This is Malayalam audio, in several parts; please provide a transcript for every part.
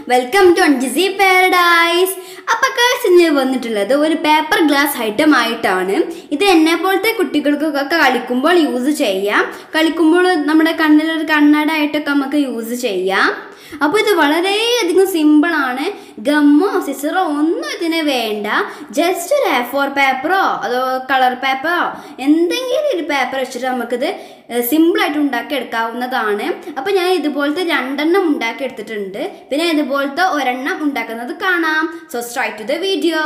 വെൽക്കം ടു അഞ്ജിസി പാരഡൈസ് അപ്പൊ കാശ് ഇന്ന് വന്നിട്ടുള്ളത് ഒരു പേപ്പർ ഗ്ലാസ് ഐറ്റം ആയിട്ടാണ് ഇത് എന്നെ പോലത്തെ കുട്ടികൾക്കൊക്കെ കളിക്കുമ്പോൾ യൂസ് ചെയ്യാം കളിക്കുമ്പോൾ നമ്മുടെ കണ്ണിലൊരു കണ്ണട ആയിട്ടൊക്കെ നമുക്ക് യൂസ് ചെയ്യാം അപ്പോൾ ഇത് വളരെയധികം സിമ്പിളാണ് ഗമ്മോ സിസറോ ഒന്നും ഇതിന് വേണ്ട ജസ്റ്റ് ഒരു എ ഫോർ പേപ്പറോ അതോ കളർ പേപ്പറോ എന്തെങ്കിലും ഒരു പേപ്പർ വെച്ചിട്ട് നമുക്കിത് സിമ്പിളായിട്ട് ഉണ്ടാക്കിയെടുക്കാവുന്നതാണ് അപ്പോൾ ഞാൻ ഇതുപോലത്തെ രണ്ടെണ്ണം ഉണ്ടാക്കി എടുത്തിട്ടുണ്ട് പിന്നെ ഇതുപോലത്തെ ഒരെണ്ണം ഉണ്ടാക്കുന്നത് കാണാം so straight to the video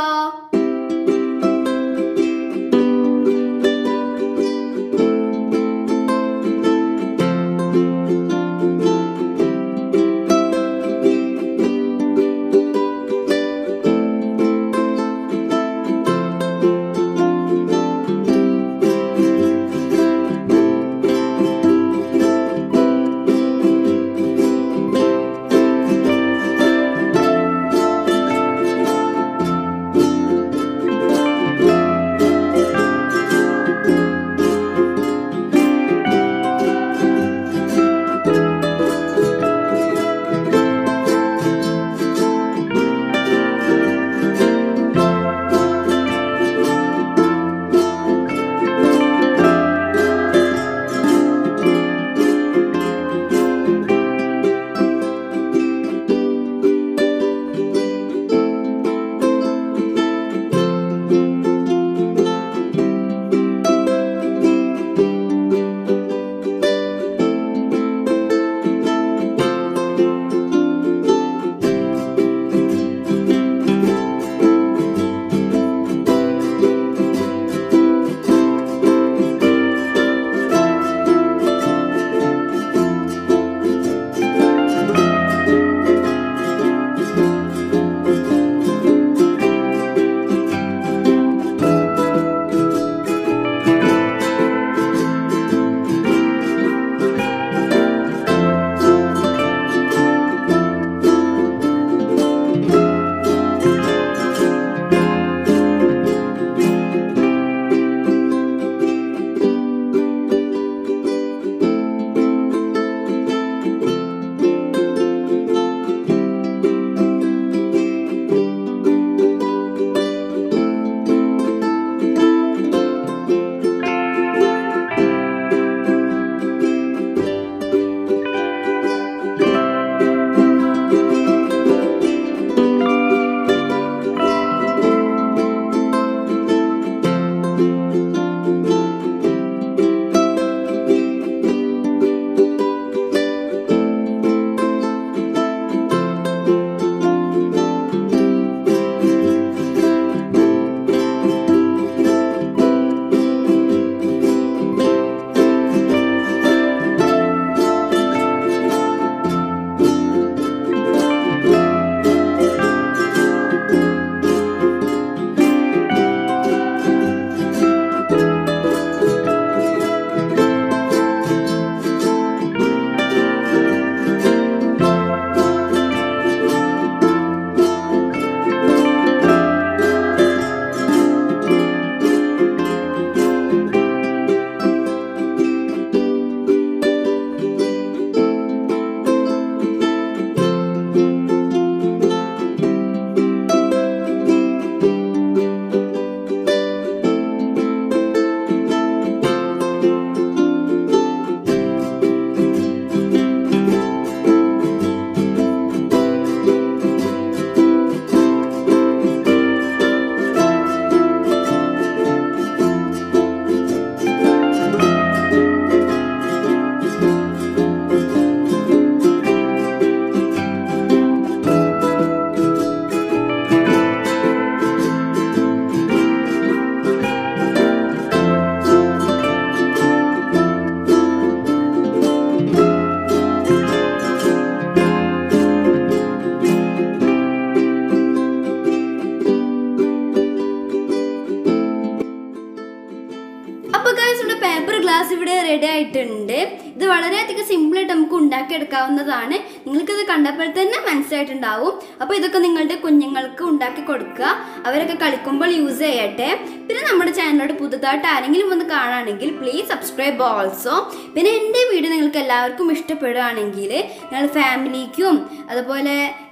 അപ്പോൾ ഗൈസ് ഇവിടെ പേപ്പർ ഗ്ലാസ് ഇവിടെ റെഡി ആയിട്ടുണ്ട് ഇത് വളരെയധികം സിമ്പിളായിട്ട് നമുക്ക് ഉണ്ടാക്കിയെടുക്കാവുന്നതാണ് നിങ്ങൾക്കിത് കണ്ടപ്പോൾ തന്നെ മനസ്സിലായിട്ടുണ്ടാവും അപ്പോൾ ഇതൊക്കെ നിങ്ങളുടെ കുഞ്ഞുങ്ങൾക്ക് ഉണ്ടാക്കി കൊടുക്കുക അവരൊക്കെ കളിക്കുമ്പോൾ യൂസ് ചെയ്യട്ടെ പിന്നെ നമ്മുടെ ചാനലോട് പുതുതായിട്ട് ആരെങ്കിലും വന്ന് കാണുകയാണെങ്കിൽ പ്ലീസ് സബ്സ്ക്രൈബ് ഓൾസോ പിന്നെ എൻ്റെ വീഡിയോ നിങ്ങൾക്ക് എല്ലാവർക്കും ഇഷ്ടപ്പെടുകയാണെങ്കിൽ നിങ്ങൾ ഫാമിലിക്കും അതുപോലെ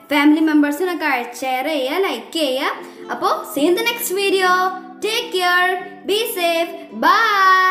ഫാമിലി മെമ്പേഴ്സിനൊക്കെ ഷെയർ ചെയ്യുക ലൈക്ക് ചെയ്യുക അപ്പോൾ see in the next video take care be safe by